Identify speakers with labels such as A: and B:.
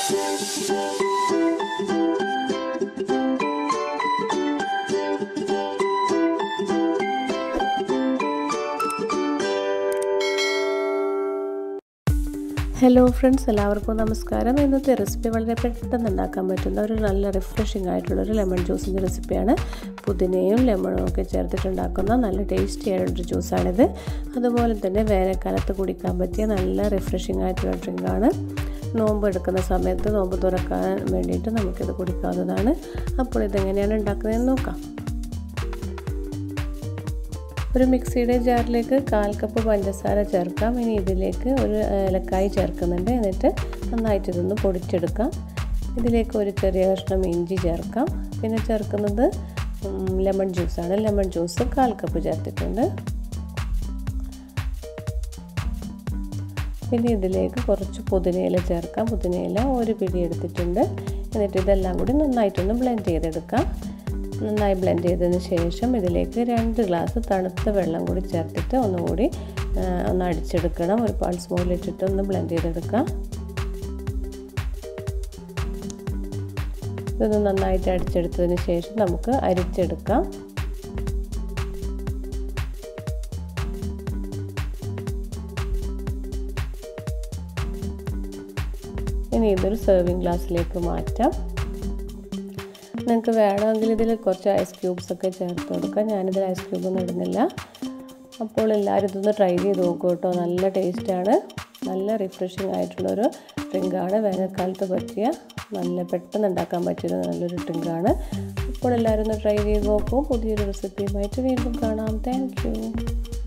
A: hello friends എല്ലാവർക്കും നമസ്കാരം ഇന്നത്തെ റെസിപ്പി വളരെ പെട്ടെന്ന് ഉണ്ടാക്കാൻ പറ്റുന്ന ഒരു നല്ല റിഫ്രഷിംഗ് ആയിട്ടുള്ള ഒരു ലെമൺ ജ്യൂസിൻ്റെ റെസിപ്പിയാണ് പുതിനയും ലെമണും ഒക്കെ ചേർത്തിട്ടുണ്ടാക്കുന്ന നല്ല ടേസ്റ്റി ആയിട്ടുള്ളൊരു ജ്യൂസാണിത് അതുപോലെ തന്നെ വേനൽക്കാലത്ത് കുടിക്കാൻ പറ്റിയ നല്ല റിഫ്രഷിംഗ് ആയിട്ടുള്ള ഡ്രിങ്കാണ് നോമ്പ് എടുക്കുന്ന സമയത്ത് നോമ്പ് തുറക്കാൻ വേണ്ടിയിട്ട് നമുക്കിത് കുടിക്കാവുന്നതാണ് അപ്പോൾ ഇതെങ്ങനെയാണ് ഉണ്ടാക്കുന്നതെന്ന് നോക്കാം ഒരു മിക്സിയുടെ ജാറിലേക്ക് കാൽ കപ്പ് പഞ്ചസാര ചേർക്കാം ഇനി ഇതിലേക്ക് ഒരു ഏലക്കായി ചേർക്കുന്നുണ്ട് എന്നിട്ട് നന്നായിട്ട് ഇതൊന്ന് പൊടിച്ചെടുക്കാം ഇതിലേക്ക് ഒരു ചെറിയ കഷ്ണം ഇഞ്ചി ചേർക്കാം പിന്നെ ചേർക്കുന്നത് ലെമൺ ജ്യൂസാണ് ലെമൺ ജ്യൂസ് കാൽ കപ്പ് ചേർത്തിട്ടുണ്ട് പിന്നെ ഇതിലേക്ക് കുറച്ച് പുതിനയില ചേർക്കാം പുതിനയില ഒരു പിടി എടുത്തിട്ടുണ്ട് എന്നിട്ട് ഇതെല്ലാം കൂടി നന്നായിട്ടൊന്ന് ബ്ലെൻഡ് ചെയ്തെടുക്കാം നന്നായി ബ്ലെൻഡ് ചെയ്തതിന് ശേഷം ഇതിലേക്ക് രണ്ട് ഗ്ലാസ് തണുത്ത വെള്ളം കൂടി ചേർത്തിട്ട് ഒന്നുകൂടി ഒന്ന് അടിച്ചെടുക്കണം ഒരു പൾസ് മോളിലിട്ടിട്ട് ഒന്ന് ബ്ലെൻഡ് ചെയ്തെടുക്കാം ഇതൊന്ന് നന്നായിട്ട് അടിച്ചെടുത്തതിന് ശേഷം നമുക്ക് അരിച്ചെടുക്കാം ഇനി ഇതൊരു സെർവിങ് ഗ്ലാസ്സിലേക്ക് മാറ്റാം നിങ്ങൾക്ക് വേണമെങ്കിൽ ഇതിൽ കുറച്ച് ഐസ് ക്യൂബ്സ് ഒക്കെ ചേർത്ത് കൊടുക്കാം ഞാനിതിൽ ഐസ് ക്യൂബ് ഒന്നും ഇടുന്നില്ല അപ്പോൾ എല്ലാവരും ഇതൊന്ന് ട്രൈ ചെയ്ത് നോക്കൂ കേട്ടോ നല്ല ടേസ്റ്റാണ് നല്ല റിഫ്രഷിംഗ് ആയിട്ടുള്ളൊരു ഡ്രിങ്കാണ് വേനൽക്കാലത്ത് പറ്റിയ നല്ല പെട്ടെന്ന് ഉണ്ടാക്കാൻ പറ്റിയ നല്ലൊരു ഡ്രിങ്കാണ് അപ്പോൾ എല്ലാവരും ഒന്ന് ട്രൈ ചെയ്ത് നോക്കൂ പുതിയൊരു റെസിപ്പിയുമായിട്ട് വീണ്ടും കാണാം താങ്ക്